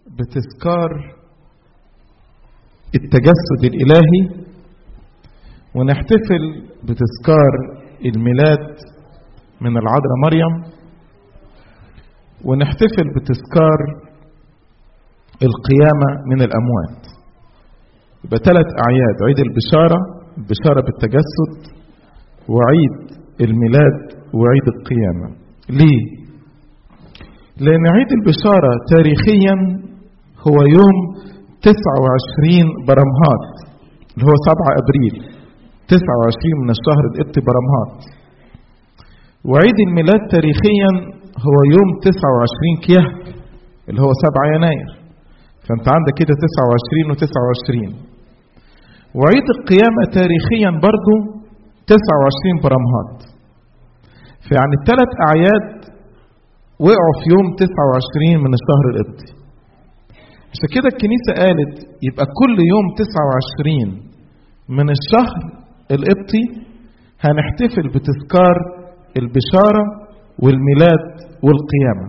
بتذكار التجسد الإلهي ونحتفل بتذكار الميلاد من العذراء مريم ونحتفل بتذكار القيامة من الأموات يبقى ثلاث أعياد عيد البشارة البشارة بالتجسد وعيد الميلاد وعيد القيامة ليه؟ لأن عيد البشارة تاريخيا هو يوم 29 برمهات اللي هو 7 أبريل 29 من الشهر القبطي برمهات وعيد الميلاد تاريخيا هو يوم 29 كيهك اللي هو 7 يناير فانت عندك كده 29 و29 وعيد القيامة تاريخيا برضو 29 برمهات فيعني الثلاث أعياد وقعوا في يوم 29 من الشهر القبطي عشان كده الكنيسة قالت يبقى كل يوم 29 من الشهر القبطي هنحتفل بتذكار البشارة والميلاد والقيامة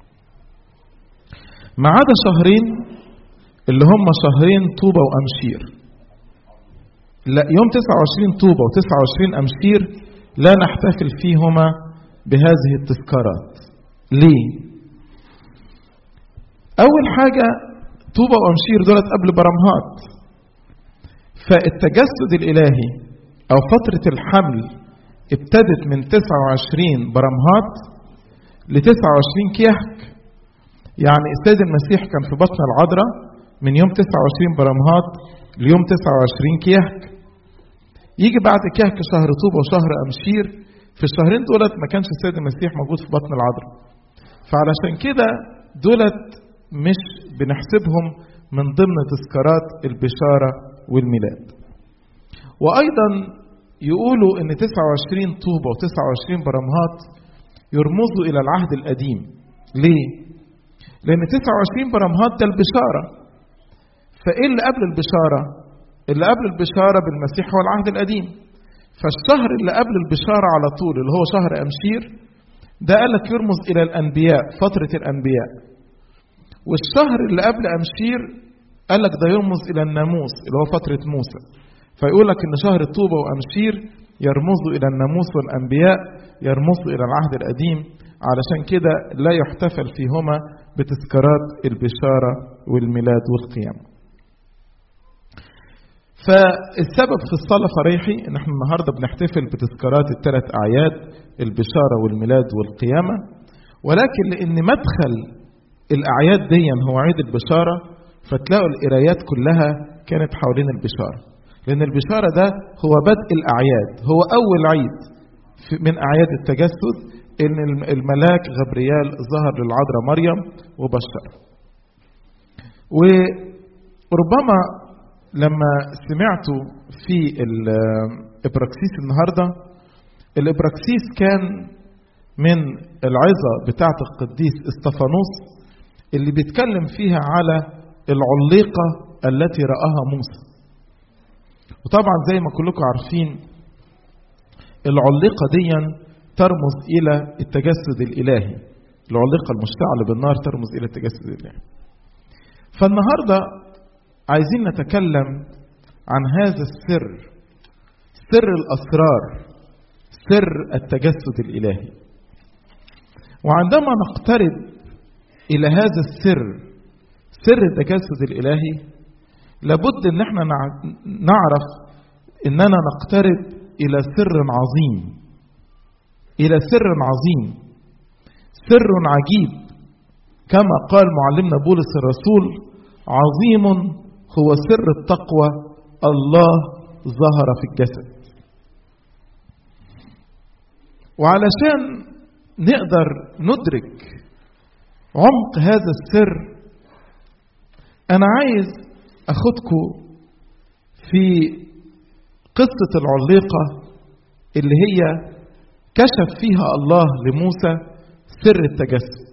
ما عدا شهرين اللي هم شهرين طوبة وأمشير لا يوم 29 طوبة و29 أمشير لا نحتفل فيهما بهذه التذكارات ليه؟ أول حاجة طوبة وأمشير دولت قبل برمهات فالتجسد الإلهي أو فترة الحمل ابتدت من 29 برمهات ل 29 كيهك يعني السيد المسيح كان في بطن العذراء من يوم 29 برمهات ليوم 29 كيهك يجي بعد كهك شهر طوبة وشهر أمشير في الشهرين دولت ما كانش السيد المسيح موجود في بطن العذراء فعلشان كده دولت مش بنحسبهم من ضمن تذكارات البشارة والميلاد وأيضا يقولوا ان 29 طوبة و29 برمهات يرمزوا الى العهد القديم ليه لان 29 برمهات ده البشارة فايه اللي قبل البشارة اللي قبل البشارة بالمسيح هو العهد القديم فالشهر اللي قبل البشارة على طول اللي هو شهر أمشير ده قال لك يرمز إلى الأنبياء فترة الأنبياء والشهر اللي قبل أمشير قال لك ده يرمز إلى الناموس اللي هو فترة موسى فيقول لك إن شهر الطوبة وأمشير يرمزوا إلى الناموس والأنبياء يرمزوا إلى العهد القديم علشان كده لا يحتفل فيهما بتذكارات البشارة والميلاد والقيامة فالسبب في الصلاة فريحي ان احنا النهاردة بنحتفل بتذكارات الثلاث اعياد البشارة والميلاد والقيامة ولكن لان مدخل الاعياد دي هو عيد البشارة فتلاقوا القرايات كلها كانت حوالين البشارة لان البشارة ده هو بدء الاعياد هو اول عيد من اعياد التجسد ان الملاك غبريال ظهر للعذراء مريم وبشر وربما لما سمعتوا في الابراكسيس النهارده الابراكسيس كان من العظه بتاعه القديس استفانوس اللي بيتكلم فيها على العليقه التي راها موسى وطبعا زي ما كلكم عارفين العليقه دي ترمز الى التجسد الالهي العليقه المشتعله بالنار ترمز الى التجسد الالهي فالنهارده عايزين نتكلم عن هذا السر سر الاسرار سر التجسد الالهي وعندما نقترب الى هذا السر سر التجسد الالهي لابد ان احنا نعرف اننا نقترب الى سر عظيم الى سر عظيم سر عجيب كما قال معلمنا بولس الرسول عظيم هو سر التقوى الله ظهر في الجسد وعلشان نقدر ندرك عمق هذا السر انا عايز اخدكم في قصة العليقة اللي هي كشف فيها الله لموسى سر التجسد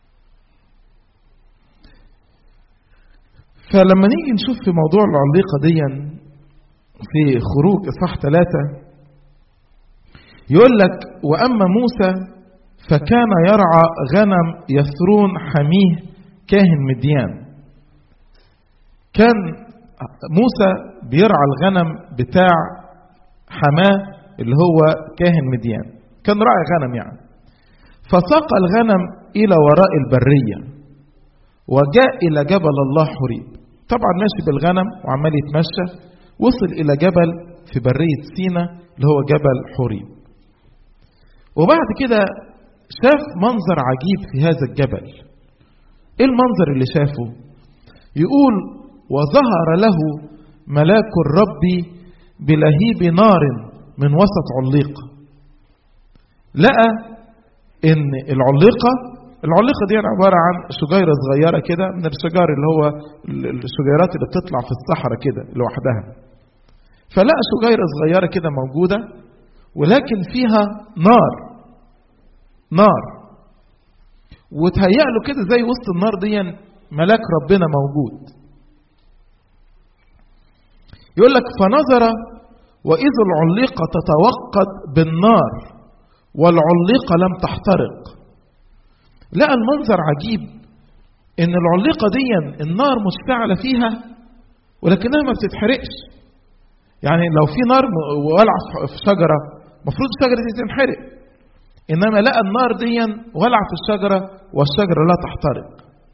فلما نيجي نشوف في موضوع العليقة دي في خروج إصحاح ثلاثة يقول لك وأما موسى فكان يرعى غنم يثرون حميه كاهن مديان كان موسى بيرعى الغنم بتاع حماه اللي هو كاهن مديان كان راعي غنم يعني فساق الغنم إلى وراء البرية وجاء إلى جبل الله حريب طبعا ماشي بالغنم وعمال يتمشى وصل إلى جبل في برية سينا اللي هو جبل حريب وبعد كده شاف منظر عجيب في هذا الجبل ايه المنظر اللي شافه يقول وظهر له ملاك الرب بلهيب نار من وسط عليقه لقى ان العليقه العليقه دي عباره عن شجيره صغيره كده من الشجار اللي هو الشجيرات اللي بتطلع في الصحراء كده لوحدها فلقى شجيره صغيره كده موجوده ولكن فيها نار نار وتهيأ له كده زي وسط النار دي ملاك ربنا موجود يقول لك فنظر وإذ العليقة تتوقد بالنار والعليقة لم تحترق لقى المنظر عجيب ان العليقة دي النار مشتعلة فيها ولكنها ما بتتحرقش يعني لو في نار ولع في شجرة المفروض الشجرة دي تنحرق انما لقى النار دي ولع في الشجرة والشجرة لا تحترق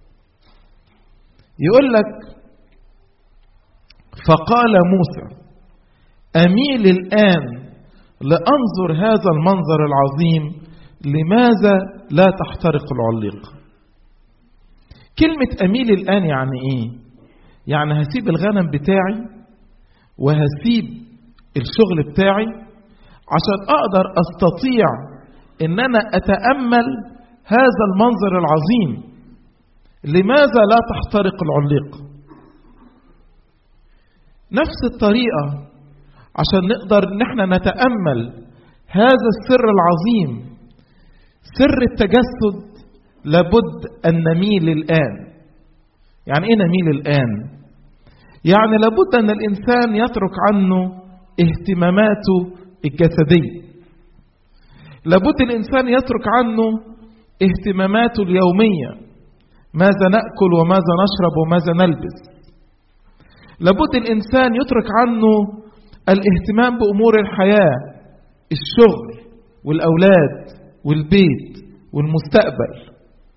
يقول لك فقال موسى اميل الان لانظر هذا المنظر العظيم لماذا لا تحترق العليقه كلمه اميل الان يعني ايه يعني هسيب الغنم بتاعي وهسيب الشغل بتاعي عشان اقدر استطيع ان انا اتامل هذا المنظر العظيم لماذا لا تحترق العليقه نفس الطريقه عشان نقدر ان احنا نتامل هذا السر العظيم سر التجسد لابد ان نميل الان يعني ايه نميل الان يعني لابد ان الانسان يترك عنه اهتماماته الجسديه لابد الانسان يترك عنه اهتماماته اليوميه ماذا ناكل وماذا نشرب وماذا نلبس لابد الانسان يترك عنه الاهتمام بامور الحياه الشغل والاولاد والبيت والمستقبل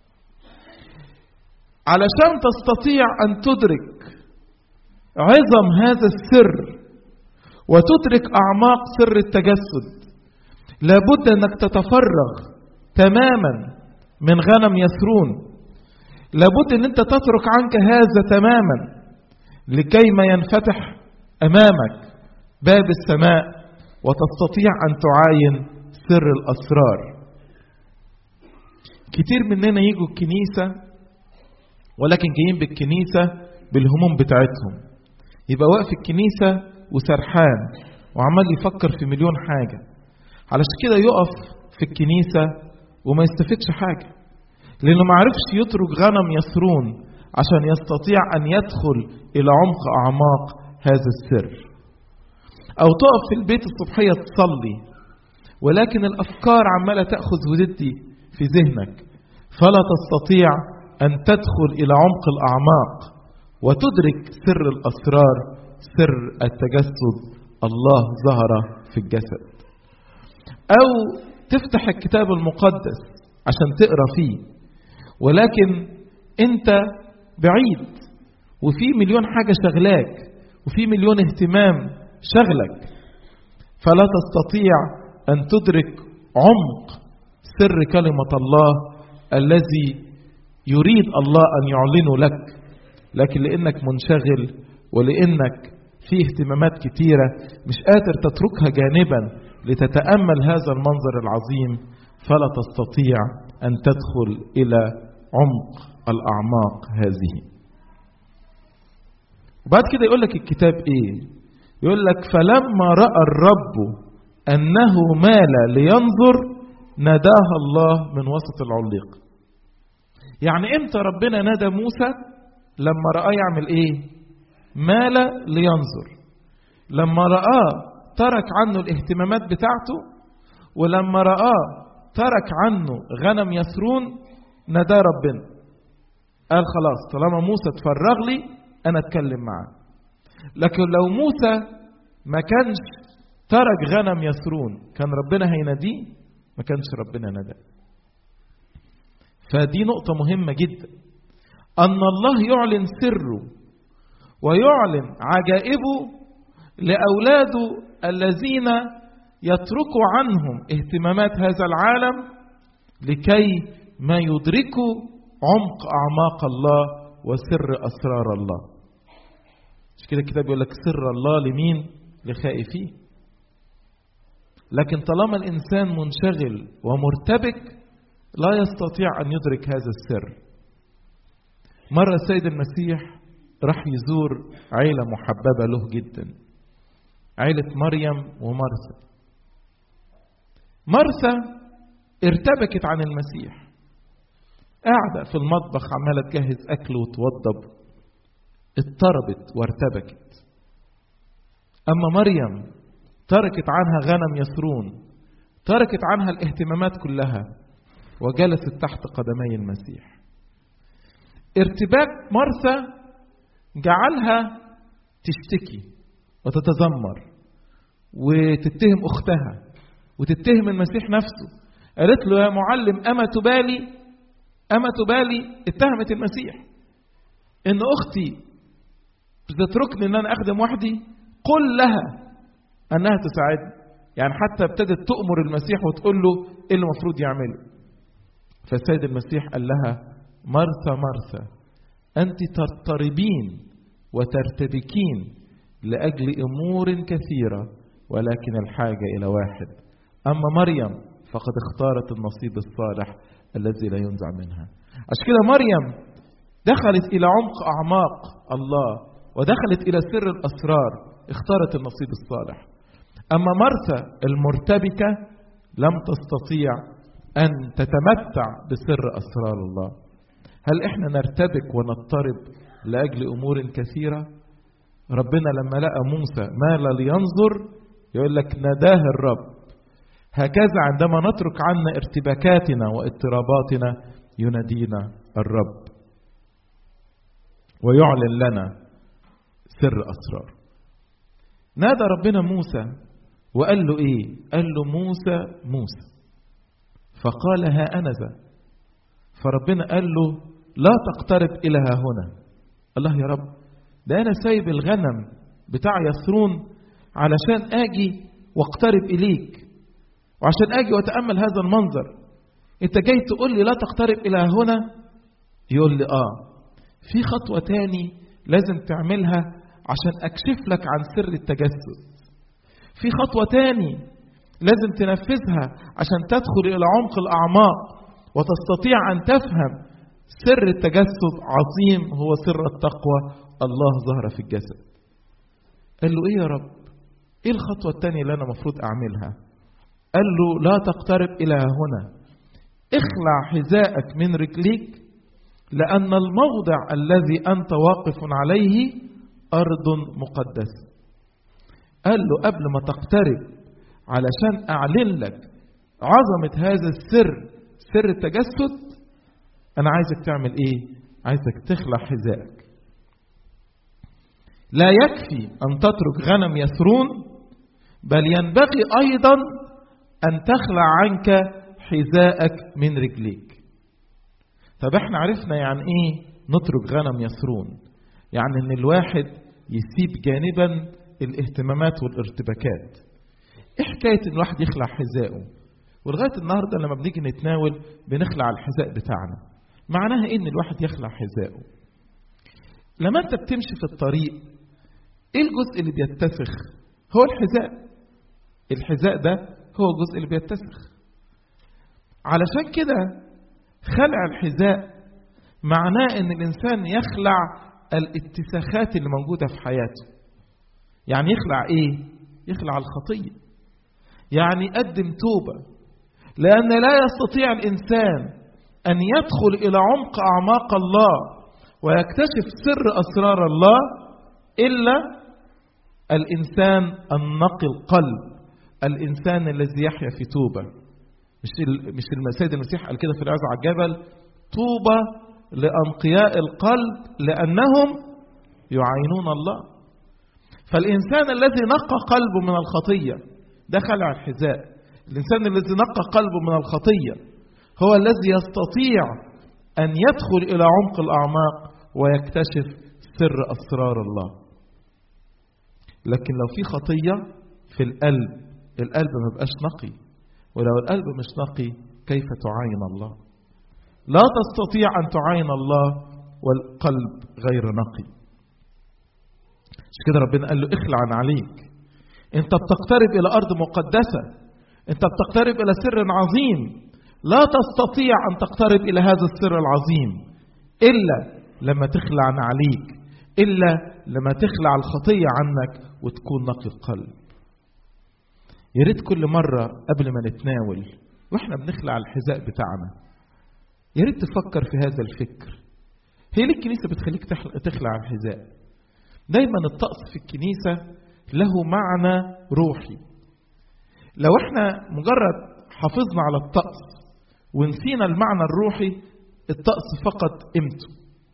علشان تستطيع ان تدرك عظم هذا السر وتدرك اعماق سر التجسد لابد انك تتفرغ تماما من غنم يسرون لابد ان انت تترك عنك هذا تماما لكي ما ينفتح امامك باب السماء وتستطيع ان تعاين سر الاسرار كتير مننا يجوا الكنيسه ولكن جايين بالكنيسه بالهموم بتاعتهم يبقى واقف الكنيسه وسرحان وعمال يفكر في مليون حاجه علشان كده يقف في الكنيسه وما يستفدش حاجه لانه ما عرفش يترك غنم يسرون عشان يستطيع ان يدخل الى عمق اعماق هذا السر او تقف في البيت الصبحيه تصلي ولكن الافكار عماله تاخذ وتدي في ذهنك فلا تستطيع ان تدخل الى عمق الاعماق وتدرك سر الاسرار سر التجسد الله ظهر في الجسد او تفتح الكتاب المقدس عشان تقرا فيه ولكن انت بعيد وفي مليون حاجه شغلاك وفي مليون اهتمام شغلك فلا تستطيع ان تدرك عمق سر كلمه الله الذي يريد الله ان يعلنه لك لكن لانك منشغل ولانك في اهتمامات كتيره مش قادر تتركها جانبا لتتامل هذا المنظر العظيم فلا تستطيع ان تدخل الى عمق الاعماق هذه وبعد كده يقول لك الكتاب ايه يقول لك فلما راى الرب انه مال لينظر ناداها الله من وسط العليق يعني امتى ربنا نادى موسى لما رآه يعمل ايه مال لينظر لما رآه ترك عنه الاهتمامات بتاعته ولما رآه ترك عنه غنم يسرون نادى ربنا قال خلاص طالما موسى تفرغ لي انا اتكلم معاه لكن لو موسى ما كانش ترك غنم يسرون كان ربنا هيناديه ما كانش ربنا ناداه فدي نقطة مهمة جدا أن الله يعلن سره ويعلن عجائبه لأولاده الذين يتركوا عنهم اهتمامات هذا العالم لكي ما يدركوا عمق أعماق الله وسر أسرار الله مش كده الكتاب يقول لك سر الله لمين لخائفيه لكن طالما الإنسان منشغل ومرتبك لا يستطيع أن يدرك هذا السر مرة السيد المسيح راح يزور عيلة محببة له جدا عيلة مريم ومرثا مرثا ارتبكت عن المسيح قاعدة في المطبخ عمالة تجهز أكل وتوضب اضطربت وارتبكت أما مريم تركت عنها غنم يسرون تركت عنها الاهتمامات كلها وجلست تحت قدمي المسيح ارتباك مرثا جعلها تشتكي وتتذمر وتتهم اختها وتتهم المسيح نفسه قالت له يا معلم اما تبالي اما تبالي اتهمت المسيح ان اختي بتتركني ان انا اخدم وحدي قل لها انها تساعدني يعني حتى ابتدت تؤمر المسيح وتقول له ايه اللي المفروض يعمله فالسيد المسيح قال لها مرثا مرثا انت تضطربين وترتبكين لاجل امور كثيره ولكن الحاجه الى واحد اما مريم فقد اختارت النصيب الصالح الذي لا ينزع منها عشان كده مريم دخلت الى عمق اعماق الله ودخلت الى سر الاسرار اختارت النصيب الصالح اما مرثا المرتبكه لم تستطيع ان تتمتع بسر اسرار الله هل احنا نرتبك ونضطرب لاجل امور كثيره ربنا لما لقى موسى مال لينظر يقول لك ناداه الرب هكذا عندما نترك عنا ارتباكاتنا واضطراباتنا ينادينا الرب ويعلن لنا سر اسرار نادى ربنا موسى وقال له ايه قال له موسى موسى فقال ها انا ذا فربنا قال له لا تقترب الى ها هنا الله يا رب ده انا سايب الغنم بتاع يسرون علشان اجي واقترب اليك وعشان اجي واتامل هذا المنظر انت جاي تقول لي لا تقترب الى هنا يقول لي اه في خطوه تاني لازم تعملها عشان اكشف لك عن سر التجسد في خطوه تاني لازم تنفذها عشان تدخل الى عمق الاعماق وتستطيع ان تفهم سر التجسد عظيم هو سر التقوى الله ظهر في الجسد قال له ايه يا رب ايه الخطوه الثانيه اللي انا المفروض اعملها قال له لا تقترب الى هنا اخلع حذاءك من رجليك لان الموضع الذي انت واقف عليه ارض مقدسه قال له قبل ما تقترب علشان اعلن لك عظمه هذا السر سر التجسد انا عايزك تعمل ايه عايزك تخلع حذائك لا يكفي ان تترك غنم يسرون بل ينبغي ايضا ان تخلع عنك حذائك من رجليك طب احنا عرفنا يعني ايه نترك غنم يسرون يعني ان الواحد يسيب جانبا الاهتمامات والارتباكات ايه حكايه ان الواحد يخلع حذائه ولغايه النهارده لما بنيجي نتناول بنخلع الحذاء بتاعنا معناها ايه ان الواحد يخلع حذائه لما انت بتمشي في الطريق ايه الجزء اللي بيتسخ هو الحذاء الحذاء ده هو الجزء اللي بيتسخ علشان كده خلع الحذاء معناه ان الانسان يخلع الاتساخات اللي موجوده في حياته يعني يخلع ايه يخلع الخطيه يعني يقدم توبه لان لا يستطيع الانسان ان يدخل الى عمق اعماق الله ويكتشف سر اسرار الله الا الانسان النقي القلب الانسان الذي يحيا في توبه مش مش السيد المسيح قال كده في العزة على الجبل طوبى لانقياء القلب لانهم يعاينون الله فالإنسان الذي نقى قلبه من الخطية ده خلع الحذاء الإنسان الذي نقى قلبه من الخطية هو الذي يستطيع أن يدخل إلى عمق الأعماق ويكتشف سر أسرار الله لكن لو في خطية في القلب القلب ما بقاش نقي ولو القلب مش نقي كيف تعاين الله لا تستطيع أن تعاين الله والقلب غير نقي مش كده ربنا قال له اخلع عن عليك انت بتقترب الى ارض مقدسه انت بتقترب الى سر عظيم لا تستطيع ان تقترب الى هذا السر العظيم الا لما تخلع عن عليك الا لما تخلع الخطيه عنك وتكون نقي القلب يا ريت كل مره قبل ما نتناول واحنا بنخلع الحذاء بتاعنا يا ريت تفكر في هذا الفكر هي ليه الكنيسه بتخليك تخلع الحذاء دايما الطقس في الكنيسة له معنى روحي لو احنا مجرد حافظنا على الطقس ونسينا المعنى الروحي الطقس فقد قيمته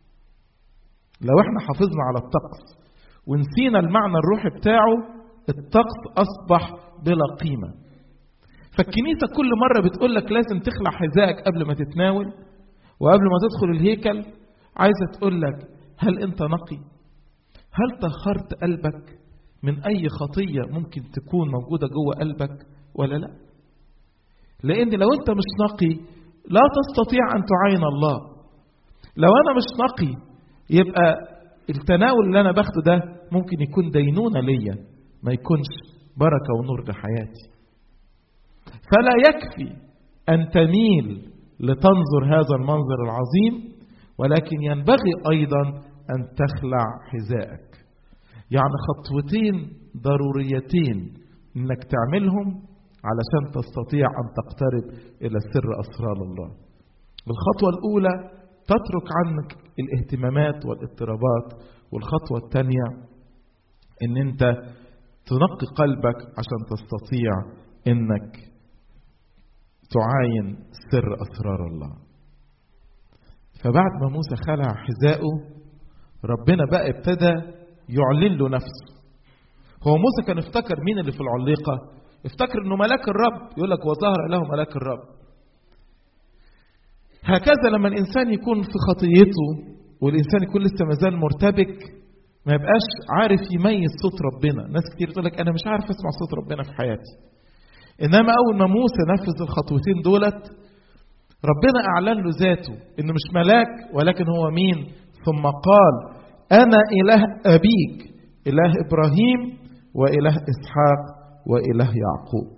لو احنا حافظنا على الطقس ونسينا المعنى الروحي بتاعه الطقس أصبح بلا قيمة فالكنيسة كل مرة بتقول لك لازم تخلع حذائك قبل ما تتناول وقبل ما تدخل الهيكل عايزة تقول لك هل أنت نقي؟ هل طهرت قلبك من أي خطية ممكن تكون موجودة جوه قلبك ولا لا لأن لو أنت مش نقي لا تستطيع أن تعاين الله لو أنا مش نقي يبقى التناول اللي أنا باخده ده ممكن يكون دينونة ليا ما يكونش بركة ونور لحياتي فلا يكفي أن تميل لتنظر هذا المنظر العظيم ولكن ينبغي أيضا أن تخلع حذائك يعني خطوتين ضروريتين انك تعملهم علشان تستطيع ان تقترب الى سر اسرار الله الخطوه الاولى تترك عنك الاهتمامات والاضطرابات والخطوه الثانيه ان انت تنقي قلبك عشان تستطيع انك تعاين سر اسرار الله فبعد ما موسى خلع حذائه ربنا بقى ابتدى يعلن له نفسه هو موسى كان افتكر مين اللي في العليقة افتكر انه ملاك الرب يقول لك وظهر له ملاك الرب هكذا لما الانسان يكون في خطيته والانسان يكون لسه مازال مرتبك ما يبقاش عارف يميز صوت ربنا ناس كتير تقول لك انا مش عارف اسمع صوت ربنا في حياتي انما اول ما موسى نفذ الخطوتين دولت ربنا اعلن له ذاته انه مش ملاك ولكن هو مين ثم قال أنا إله أبيك إله إبراهيم وإله إسحاق وإله يعقوب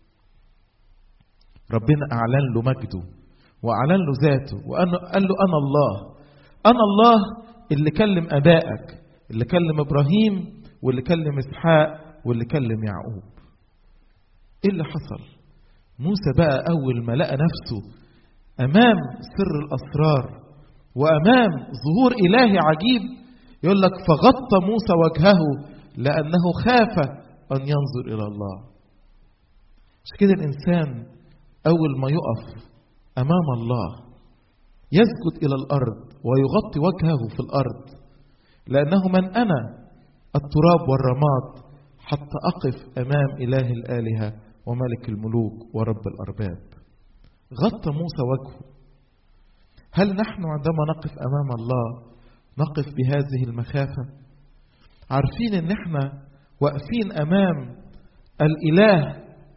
ربنا أعلن له مجده وأعلن له ذاته وقال له أنا الله أنا الله اللي كلم أبائك اللي كلم إبراهيم واللي كلم إسحاق واللي كلم يعقوب إيه اللي حصل موسى بقى أول ما لقى نفسه أمام سر الأسرار وأمام ظهور إلهي عجيب يقول لك فغطى موسى وجهه لأنه خاف أن ينظر إلى الله مش كده الإنسان أول ما يقف أمام الله يسجد إلى الأرض ويغطي وجهه في الأرض لأنه من أنا التراب والرماد حتى أقف أمام إله الآلهة وملك الملوك ورب الأرباب غطى موسى وجهه هل نحن عندما نقف امام الله نقف بهذه المخافه عارفين ان احنا واقفين امام الاله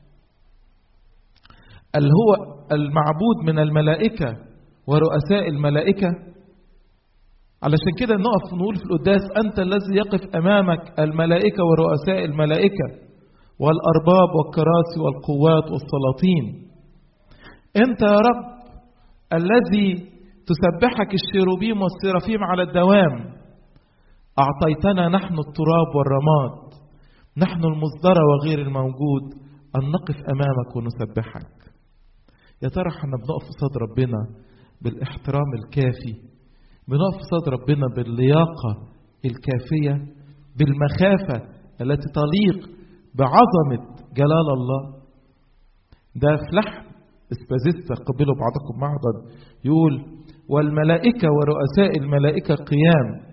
اللي هو المعبود من الملائكه ورؤساء الملائكه علشان كده نقف نقول في القداس انت الذي يقف امامك الملائكه ورؤساء الملائكه والارباب والكراسي والقوات والسلاطين انت يا رب الذي تسبحك الشيروبيم والسرافيم على الدوام أعطيتنا نحن التراب والرماد نحن المصدر وغير الموجود أن نقف أمامك ونسبحك يا ترى احنا بنقف قصاد ربنا بالاحترام الكافي بنقف قصاد ربنا باللياقة الكافية بالمخافة التي تليق بعظمة جلال الله ده في لحن اسبازيستا قبلوا بعضكم بعضا يقول والملائكة ورؤساء الملائكة قيام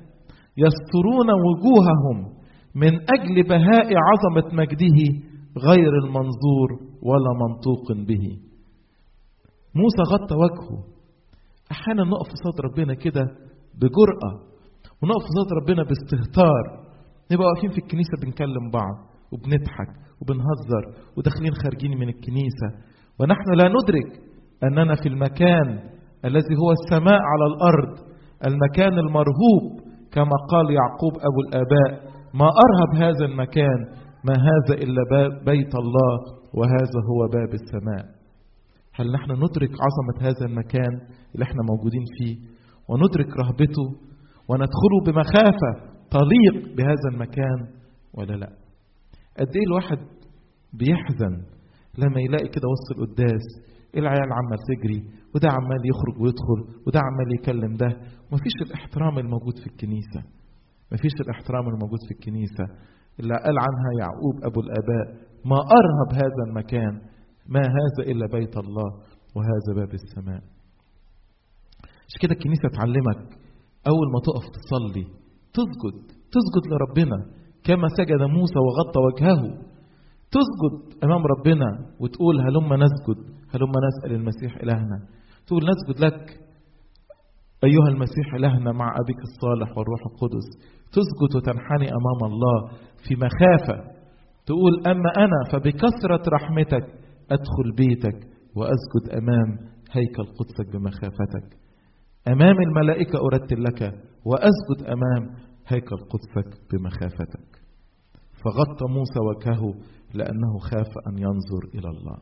يسترون وجوههم من أجل بهاء عظمة مجده غير المنظور ولا منطوق به موسى غطى وجهه أحيانا نقف قصاد ربنا كده بجرأة ونقف قصاد ربنا باستهتار نبقى واقفين في الكنيسة بنكلم بعض وبنضحك وبنهزر وداخلين خارجين من الكنيسة ونحن لا ندرك أننا في المكان الذي هو السماء على الأرض المكان المرهوب كما قال يعقوب أبو الآباء ما أرهب هذا المكان ما هذا إلا بيت الله وهذا هو باب السماء هل نحن ندرك عظمة هذا المكان اللي احنا موجودين فيه وندرك رهبته وندخله بمخافة تليق بهذا المكان ولا لا قد ايه الواحد بيحزن لما يلاقي كده وسط القداس العيال عمال تجري وده عمال يخرج ويدخل وده عمال يكلم ده ومفيش الاحترام الموجود في الكنيسة مفيش الاحترام الموجود في الكنيسة اللي قال عنها يعقوب أبو الآباء ما أرهب هذا المكان ما هذا إلا بيت الله وهذا باب السماء مش كده الكنيسة تعلمك أول ما تقف تصلي تسجد تسجد لربنا كما سجد موسى وغطى وجهه تسجد أمام ربنا وتقول هلما نسجد هلما نسأل المسيح إلهنا تقول نسجد لك أيها المسيح إلهنا مع أبيك الصالح والروح القدس تسجد وتنحني أمام الله في مخافة تقول أما أنا فبكثرة رحمتك أدخل بيتك وأسجد أمام هيكل قدسك بمخافتك أمام الملائكة أرتل لك وأسجد أمام هيكل قدسك بمخافتك فغطى موسى وجهه لأنه خاف أن ينظر إلى الله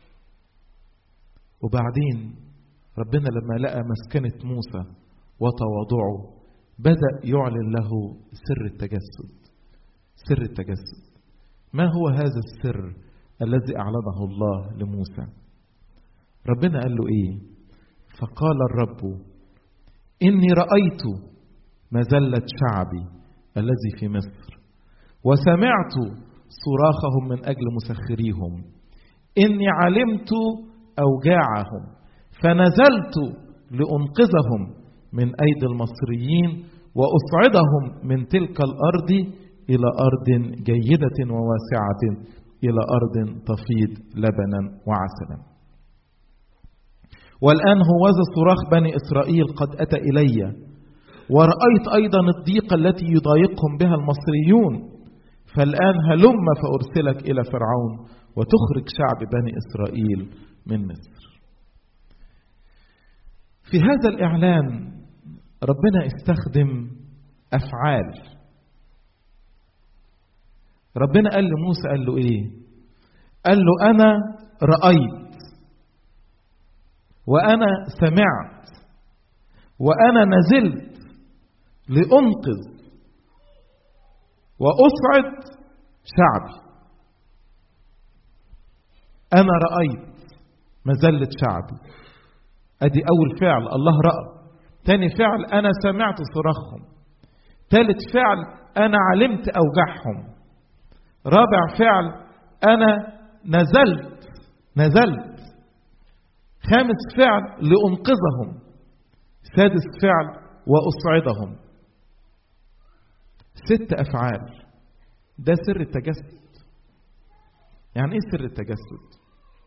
وبعدين ربنا لما لقى مسكنة موسى وتواضعه بدأ يعلن له سر التجسد سر التجسد ما هو هذا السر الذي أعلنه الله لموسى ربنا قال له إيه فقال الرب إني رأيت مزلة شعبي الذي في مصر وسمعت صراخهم من أجل مسخريهم إني علمت أوجاعهم فنزلت لأنقذهم من أيدي المصريين وأصعدهم من تلك الأرض إلى أرض جيدة وواسعة إلى أرض تفيض لبنا وعسلا والآن هوذا صراخ بني إسرائيل قد أتى إلي ورأيت أيضا الضيقة التي يضايقهم بها المصريون فالآن هلم فأرسلك إلى فرعون وتخرج شعب بني إسرائيل من مصر في هذا الإعلان ربنا استخدم أفعال ربنا قال لموسى قال له إيه قال له أنا رأيت وأنا سمعت وأنا نزلت لأنقذ وأسعد شعبي أنا رأيت مزلة شعبي أدي أول فعل الله رأى تاني فعل أنا سمعت صراخهم ثالث فعل أنا علمت أوجاعهم رابع فعل أنا نزلت نزلت خامس فعل لأنقذهم سادس فعل وأصعدهم ست أفعال ده سر التجسد يعني إيه سر التجسد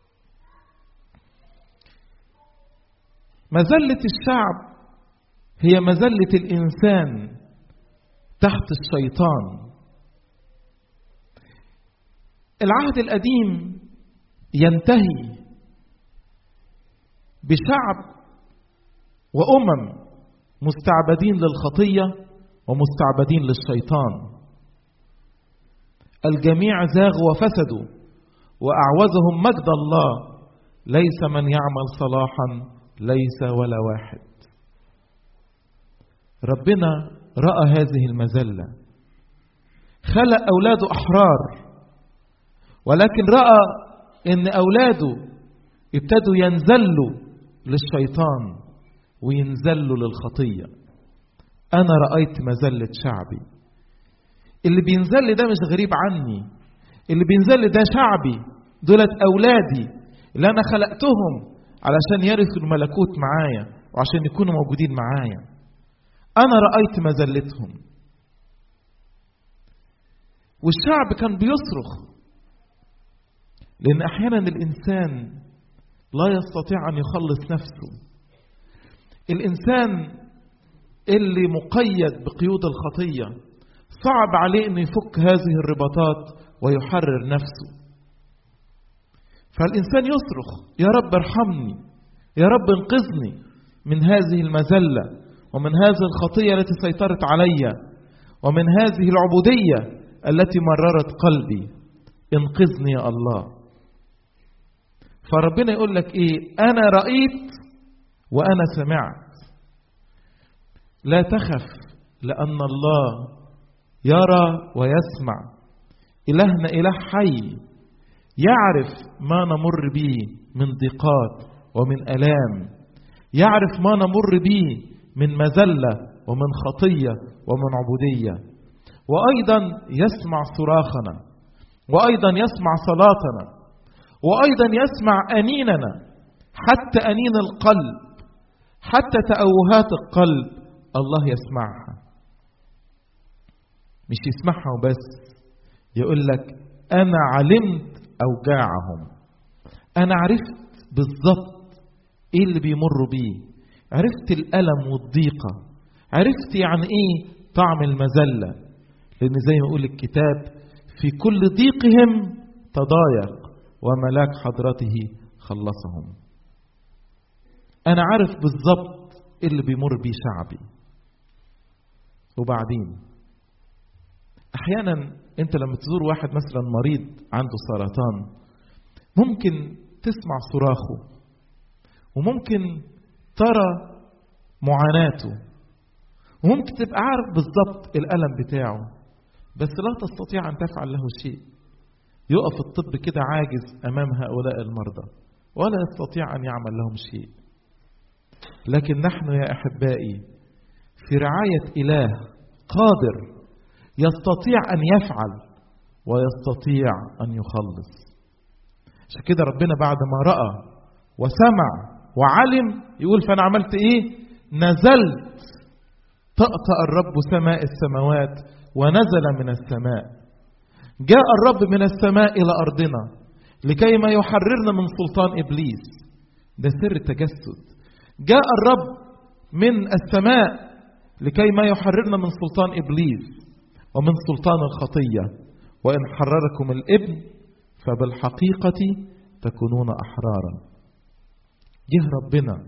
مذلة الشعب هي مذلة الإنسان تحت الشيطان العهد القديم ينتهي بشعب وأمم مستعبدين للخطية ومستعبدين للشيطان الجميع زاغوا وفسدوا وأعوزهم مجد الله ليس من يعمل صلاحا ليس ولا واحد ربنا رأى هذه المذلة خلق أولاده أحرار ولكن رأى إن أولاده ابتدوا ينزلوا للشيطان وينزلوا للخطية أنا رأيت مذلة شعبي اللي بينزل ده مش غريب عني اللي بينزل ده شعبي دولت أولادي اللي أنا خلقتهم علشان يرثوا الملكوت معايا وعشان يكونوا موجودين معايا أنا رأيت مذلتهم والشعب كان بيصرخ لأن أحيانا الإنسان لا يستطيع أن يخلص نفسه الإنسان اللي مقيد بقيود الخطية صعب عليه أن يفك هذه الرباطات ويحرر نفسه فالإنسان يصرخ يا رب ارحمني يا رب انقذني من هذه المذلة ومن هذه الخطية التي سيطرت علي ومن هذه العبودية التي مررت قلبي انقذني يا الله فربنا يقول لك ايه انا رأيت وانا سمعت لا تخف لان الله يرى ويسمع الهنا اله حي يعرف ما نمر به من ضيقات ومن الام يعرف ما نمر به من مذله ومن خطيه ومن عبوديه وايضا يسمع صراخنا وايضا يسمع صلاتنا وايضا يسمع انيننا حتى انين القلب حتى تأوهات القلب الله يسمعها مش يسمعها وبس يقول لك انا علمت اوجاعهم انا عرفت بالظبط ايه اللي بيمروا بيه عرفت الالم والضيقه عرفت يعني ايه طعم المذله لان زي ما يقول الكتاب في كل ضيقهم تضايق وملاك حضرته خلصهم انا عارف بالظبط ايه اللي بيمر بيه شعبي وبعدين احيانا انت لما تزور واحد مثلا مريض عنده سرطان ممكن تسمع صراخه وممكن ترى معاناته وممكن تبقى عارف بالظبط الالم بتاعه بس لا تستطيع ان تفعل له شيء يقف الطب كده عاجز امام هؤلاء المرضى ولا يستطيع ان يعمل لهم شيء لكن نحن يا احبائي في رعايه اله قادر يستطيع ان يفعل ويستطيع ان يخلص عشان كده ربنا بعد ما راى وسمع وعلم يقول فانا عملت ايه نزلت طأطأ الرب سماء السماوات ونزل من السماء جاء الرب من السماء إلى أرضنا لكي ما يحررنا من سلطان إبليس ده سر التجسد جاء الرب من السماء لكي ما يحررنا من سلطان إبليس ومن سلطان الخطية وإن حرركم الابن فبالحقيقة تكونون أحرارا جه ربنا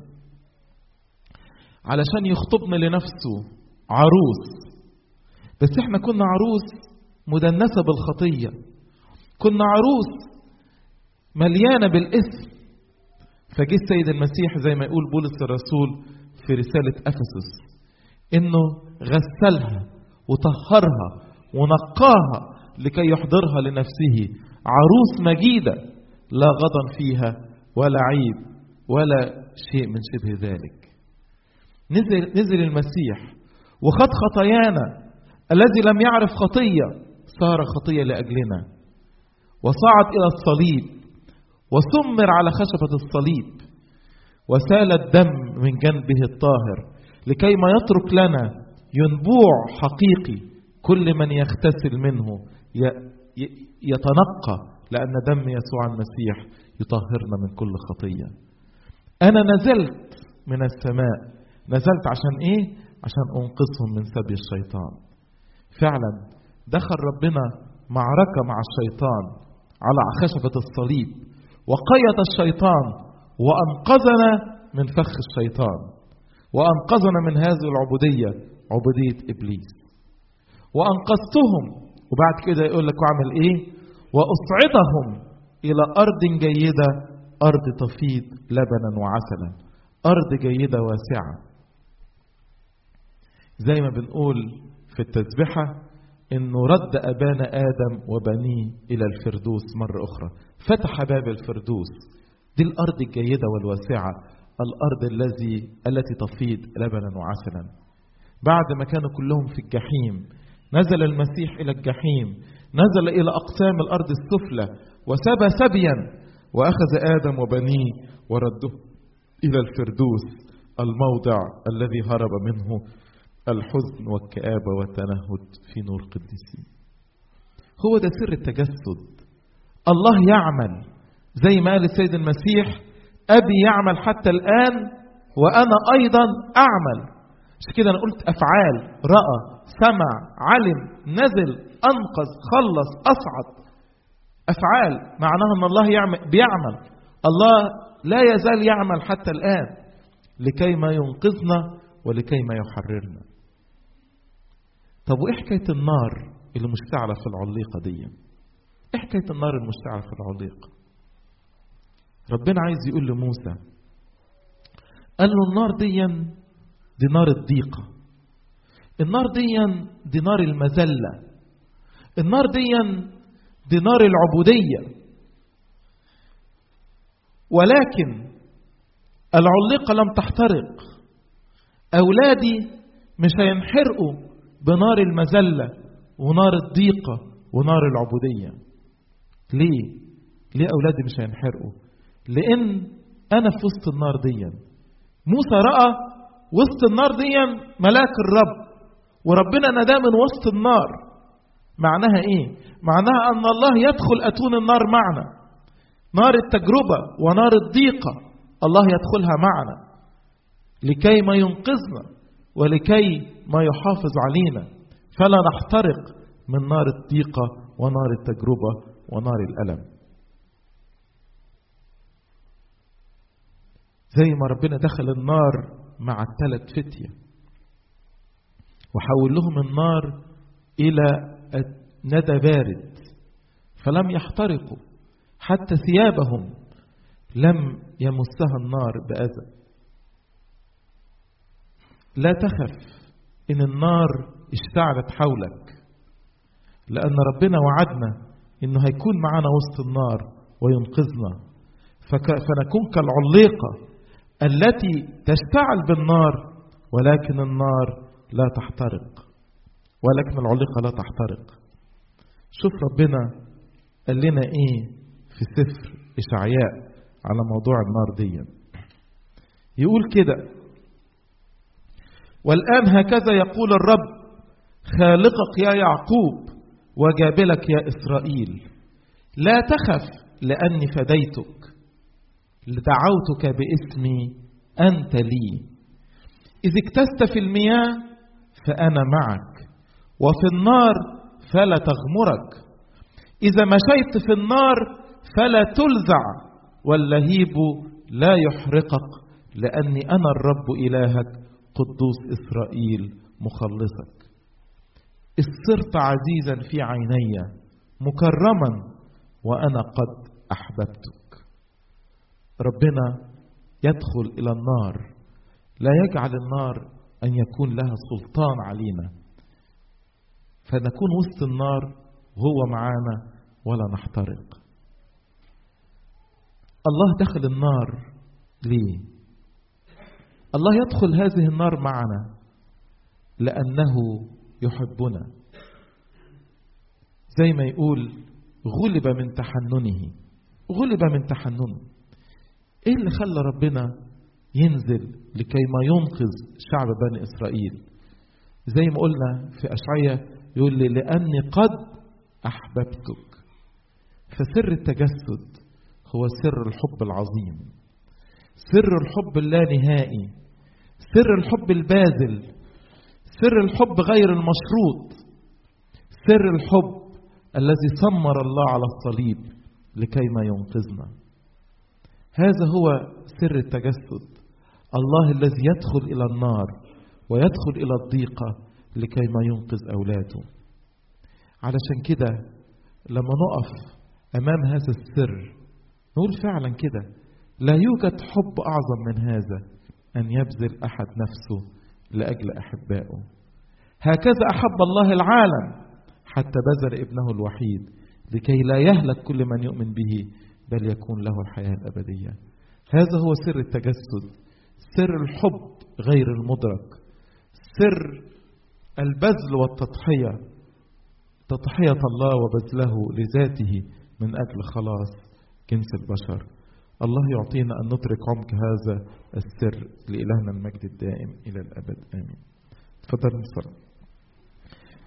علشان يخطبنا لنفسه عروس بس احنا كنا عروس مدنسة بالخطية كنا عروس مليانة بالإثم فجه السيد المسيح زي ما يقول بولس الرسول في رسالة أفسس إنه غسلها وطهرها ونقاها لكي يحضرها لنفسه عروس مجيدة لا غضن فيها ولا عيب ولا شيء من شبه ذلك نزل, نزل المسيح وخد خطايانا الذي لم يعرف خطية صار خطية لأجلنا وصعد إلى الصليب وسمر على خشبة الصليب وسال الدم من جنبه الطاهر لكي ما يترك لنا ينبوع حقيقي كل من يغتسل منه يتنقى لأن دم يسوع المسيح يطهرنا من كل خطية أنا نزلت من السماء نزلت عشان إيه؟ عشان أنقذهم من سبي الشيطان فعلا دخل ربنا معركة مع الشيطان على خشبة الصليب وقيد الشيطان وأنقذنا من فخ الشيطان وأنقذنا من هذه العبودية عبودية إبليس وأنقذتهم وبعد كده يقول لك واعمل إيه وأصعدهم إلى أرض جيدة أرض تفيض لبنا وعسلا أرض جيدة واسعة زي ما بنقول في التسبحة انه رد ابانا ادم وبنيه الى الفردوس مره اخرى فتح باب الفردوس دي الارض الجيده والواسعه الارض الذي التي تفيض لبنا وعسلا بعد ما كانوا كلهم في الجحيم نزل المسيح الى الجحيم نزل الى اقسام الارض السفلى وسبى سبيا واخذ ادم وبنيه ورده الى الفردوس الموضع الذي هرب منه الحزن والكآبة والتنهد في نور قديسين هو ده سر التجسد الله يعمل زي ما قال السيد المسيح أبي يعمل حتى الآن وأنا أيضا أعمل عشان كده أنا قلت أفعال رأى سمع علم نزل أنقذ خلص أصعد أفعال معناها أن الله يعمل بيعمل الله لا يزال يعمل حتى الآن لكي ما ينقذنا ولكي ما يحررنا طب وإيه حكاية النار اللي مشتعلة في العليقة دي إيه حكاية النار المشتعلة في العليقة ربنا عايز يقول لموسى قال له النار دي دي نار الضيقة النار دي دي نار المذلة النار دي دي نار العبودية ولكن العليقة لم تحترق أولادي مش هينحرقوا بنار المذلة ونار الضيقة ونار العبودية ليه؟ ليه أولادي مش هينحرقوا؟ لأن أنا في وسط النار دي موسى رأى وسط النار دي ملاك الرب وربنا نداه من وسط النار معناها ايه معناها ان الله يدخل اتون النار معنا نار التجربة ونار الضيقة الله يدخلها معنا لكي ما ينقذنا ولكي ما يحافظ علينا فلا نحترق من نار الضيقة ونار التجربة ونار الألم زي ما ربنا دخل النار مع الثلاث فتية وحول لهم النار إلى ندى بارد فلم يحترقوا حتى ثيابهم لم يمسها النار بأذى لا تخف إن النار اشتعلت حولك لأن ربنا وعدنا إنه هيكون معنا وسط النار وينقذنا فنكون كالعليقة التي تشتعل بالنار ولكن النار لا تحترق ولكن العليقة لا تحترق شوف ربنا قال لنا ايه في سفر إشعياء على موضوع النار دي يقول كده والآن هكذا يقول الرب خالقك يا يعقوب وجابلك يا إسرائيل لا تخف لأني فديتك دعوتك باسمي أنت لي إذ اكتست في المياه فأنا معك وفي النار فلا تغمرك إذا مشيت في النار فلا تلزع واللهيب لا يحرقك لأني أنا الرب إلهك قدوس إسرائيل مخلصك إذ صرت عزيزا في عيني مكرما وأنا قد أحببتك ربنا يدخل إلى النار لا يجعل النار أن يكون لها سلطان علينا فنكون وسط النار وهو معانا ولا نحترق الله دخل النار ليه الله يدخل هذه النار معنا لأنه يحبنا زي ما يقول غلب من تحننه غلب من تحننه ايه اللي خلى ربنا ينزل لكي ما ينقذ شعب بني اسرائيل زي ما قلنا في اشعياء يقول لي لاني قد احببتك فسر التجسد هو سر الحب العظيم سر الحب اللانهائي سر الحب الباذل سر الحب غير المشروط سر الحب الذي ثمر الله على الصليب لكي ما ينقذنا هذا هو سر التجسد الله الذي يدخل الى النار ويدخل الى الضيقه لكي ما ينقذ اولاده علشان كده لما نقف امام هذا السر نقول فعلا كده لا يوجد حب اعظم من هذا ان يبذل احد نفسه لاجل احبائه هكذا احب الله العالم حتى بذل ابنه الوحيد لكي لا يهلك كل من يؤمن به بل يكون له الحياه الابديه هذا هو سر التجسد سر الحب غير المدرك سر البذل والتضحيه تضحيه الله وبذله لذاته من اجل خلاص جنس البشر الله يعطينا ان ندرك عمق هذا السر لالهنا المجد الدائم الى الابد امين تفضل نصلي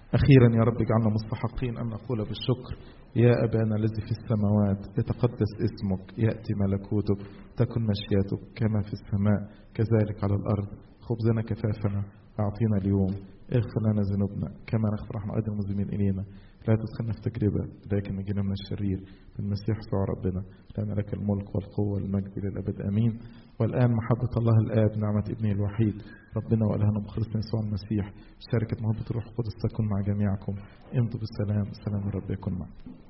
أخيرا يا رب اجعلنا مستحقين أن نقول بالشكر يا أبانا الذي في السماوات يتقدس اسمك يأتي ملكوتك تكن مشيئتك كما في السماء كذلك على الأرض خبزنا كفافنا أعطينا اليوم اغفر لنا ذنوبنا كما نغفر نحن أيضا المذنبين إلينا لا تدخلنا في تجربة لكن نجينا من الشرير بالمسيح يسوع ربنا لأن لك الملك والقوة والمجد للأبد أمين والآن محبة الله الآب نعمة ابنه الوحيد ربنا وإلهنا مخلصنا يسوع المسيح شركة محبة الروح القدس تكون مع جميعكم امضوا بالسلام سلام الرب يكون معكم